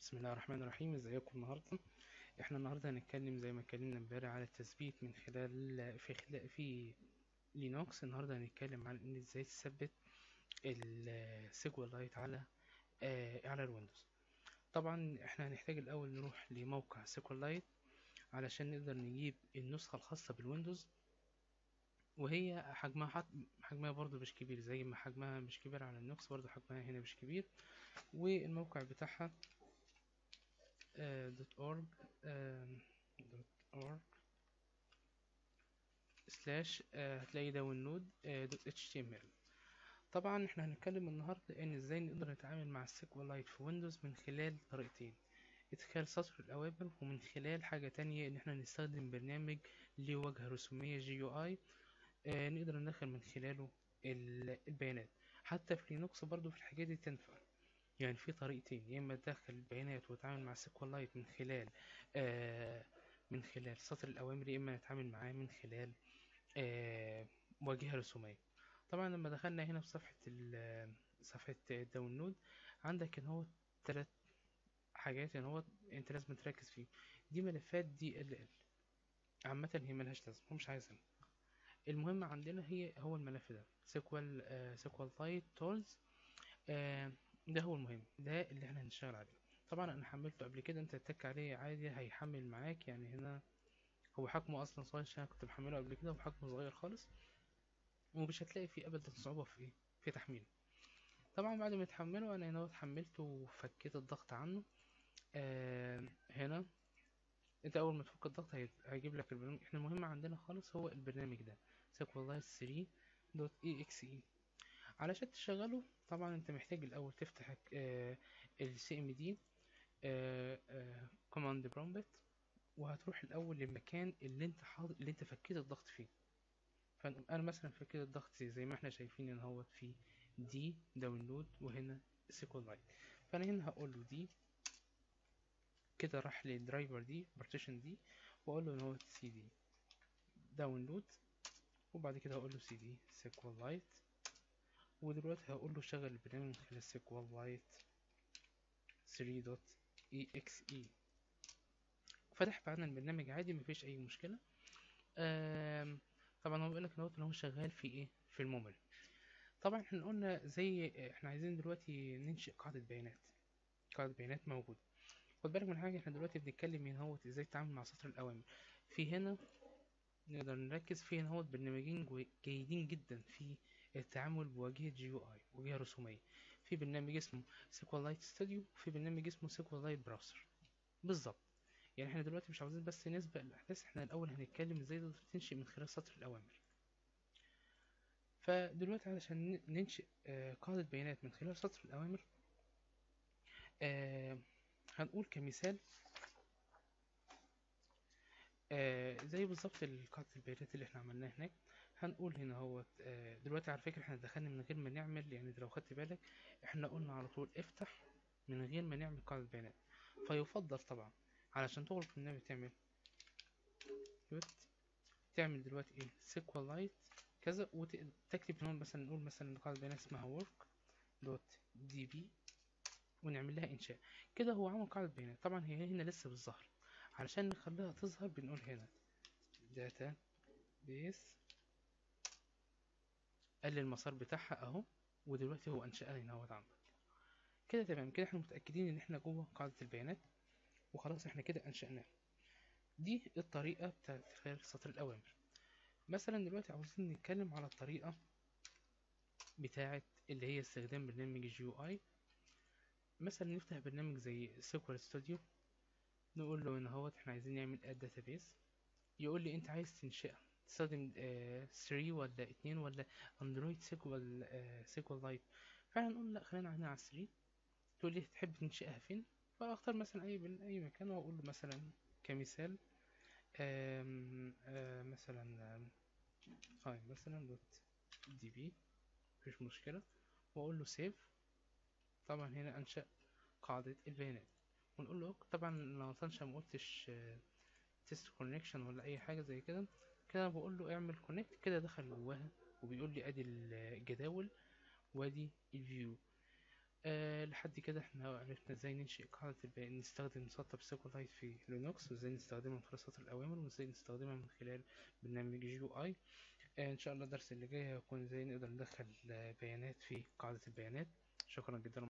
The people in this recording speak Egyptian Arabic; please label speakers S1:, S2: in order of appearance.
S1: بسم الله الرحمن الرحيم ازيكم النهارده احنا النهارده هنتكلم زي ما اتكلمنا امبارح على التثبيت من خلال في خلال في لينوكس النهارده هنتكلم عن ان ازاي تثبت السيكوال لايت على آه على الويندوز طبعا احنا هنحتاج الاول نروح لموقع سيكوال لايت علشان نقدر نجيب النسخه الخاصه بالويندوز وهي حجمها حط... حجمها برضو مش كبير زي ما حجمها مش كبير على النوكس برضو حجمها هنا مش كبير والموقع بتاعها دوت اورج دوت اورج سلاش هتلاقي داونلود دوت اتش تي ام ال طبعا احنا هنتكلم النهارده ان ازاي نقدر نتعامل مع السيكوال لايت في ويندوز من خلال طريقتين ادخال سطر الاوامر ومن خلال حاجه تانية ان احنا نستخدم برنامج ليه واجهه رسوميه جي يو اي آه نقدر ندخل من خلاله البيانات حتى في لينوكس برضو في الحاجات دي تنفع يعني في طريقتين يا اما تدخل البيانات وتتعامل مع سيكوال لايت من خلال آه من خلال سطر الاوامر يا اما نتعامل معاه من خلال آه واجهه رسوميه طبعا لما دخلنا هنا في صفحه صفحه الداونلود عندك ان هو ثلاث حاجات ان هو انت لازم تركز فيه دي ملفات دي ال ال عامه هي ملهاش لازمه هو مش عايزها المهم عندنا هي هو الملف ده سيكوال آه سيكوال لايت تولز ده هو المهم ده اللي احنا هنشتغل عليه طبعا انا حملته قبل كده انت تتك عليه عادي هيحمل معاك يعني هنا هو حجمه اصلا صغير عشان كنت محمله قبل كده وحجمه صغير خالص ومش هتلاقي فيه ابدا صعوبة في ايه في تحميله طبعا بعد ما تحمله انا هنا حملته وفكيت الضغط عنه آه هنا انت اول ما تفك الضغط هيجيب لك البرنامج احنا المهم عندنا خالص هو البرنامج ده سيكولايز 3 دوت اي اكس اي علشان تشغله طبعا انت محتاج الاول تفتح السي ام دي كوماند برومبت وهتروح الاول للمكان اللي انت حاضر اللي انت فكيت الضغط فيه فانا مثلا فكيت الضغط زي ما احنا شايفين ان هو في دي داونلود وهنا سيكوال لايت فانا هنا هقول له دي كده راح للدرايفر دي بارتيشن دي واقول له ان هو سي دي داونلود وبعد كده هقول له سي دي سيكوال لايت ودلوقتي هقول له شغل البرنامج من خلال سيكوال لايت 3.exe فتح معانا البرنامج عادي مفيش اي مشكله طبعا هو بيقول لك ان هو شغال في ايه في الميموري طبعا احنا قلنا زي احنا عايزين دلوقتي ننشئ قاعده بيانات قاعده بيانات موجوده خد بالك من حاجه احنا دلوقتي بنتكلم هنا هو ازاي تتعامل مع سطر الاوامر في هنا نقدر نركز في هنا هو برنامجين جيدين جدا في التعامل بواجهة جي يو اي واجهة رسومية في برنامج اسمه سيكوال ستوديو وفي برنامج اسمه سيكوال براوسر بالظبط يعني احنا دلوقتي مش عاوزين بس نسبق الاحداث احنا الاول هنتكلم ازاي تقدر تنشئ من خلال سطر الاوامر فدلوقتي علشان ننشئ آه قاعدة بيانات من خلال سطر الاوامر آه هنقول كمثال آه زي بالظبط قاعدة البيانات اللي احنا عملناها هناك هنقول هنا هو دلوقتي على فكرة احنا دخلنا من غير ما نعمل يعني لو خدت بالك احنا قلنا على طول افتح من غير ما نعمل قاعدة بيانات فيفضل طبعا علشان تغلق البرنامج تعمل تعمل دلوقتي ايه سيكوال لايت كذا وتكتب هنا مثلا نقول مثلا قاعدة بيانات اسمها work دوت دي بي ونعمل لها انشاء كده هو عمل قاعدة بيانات طبعا هي هنا لسه بالظهر علشان نخليها تظهر بنقول هنا داتا بيس قال المسار بتاعها اهو ودلوقتي هو انشأها هنا اهوت عندك كده تمام كده احنا متأكدين ان احنا جوه قاعدة البيانات وخلاص احنا كده انشأناه دي الطريقة بتاعت خلال سطر الأوامر مثلا دلوقتي عاوزين نتكلم على الطريقة بتاعت اللي هي استخدام برنامج جي يو اي مثلا نفتح برنامج زي سيكوال ستوديو نقول له ان هوت احنا عايزين نعمل اد داتابيس يقول لي انت عايز تنشئها تستخدم 3 ولا 2 ولا اندرويد سيكوال سيكوال لايت فاحنا نقول لا خلينا هنا على 3 تقول لي تحب تنشئها فين فاختار مثلا اي من اي مكان واقول له مثلا كمثال آم آم مثلا هاي مثلا دوت دي بي مفيش مشكله واقول له سيف طبعا هنا انشا قاعده البيانات ونقول له طبعا لو تنشا ما قلتش تيست كونكشن ولا اي حاجه زي كده كده بقول له اعمل كونكت كده دخل جواها وبيقول لي ادي الجداول وادي الفيو آه لحد كده احنا عرفنا ازاي ننشئ قاعدة البيانات نستخدم مسطب سيكولايت في لينوكس وازاي نستخدمها في رصة الأوامر وازاي نستخدمها من خلال برنامج جي يو اي آه ان شاء الله الدرس اللي جاي هيكون ازاي نقدر ندخل آه، بيانات في قاعدة البيانات شكرا جدا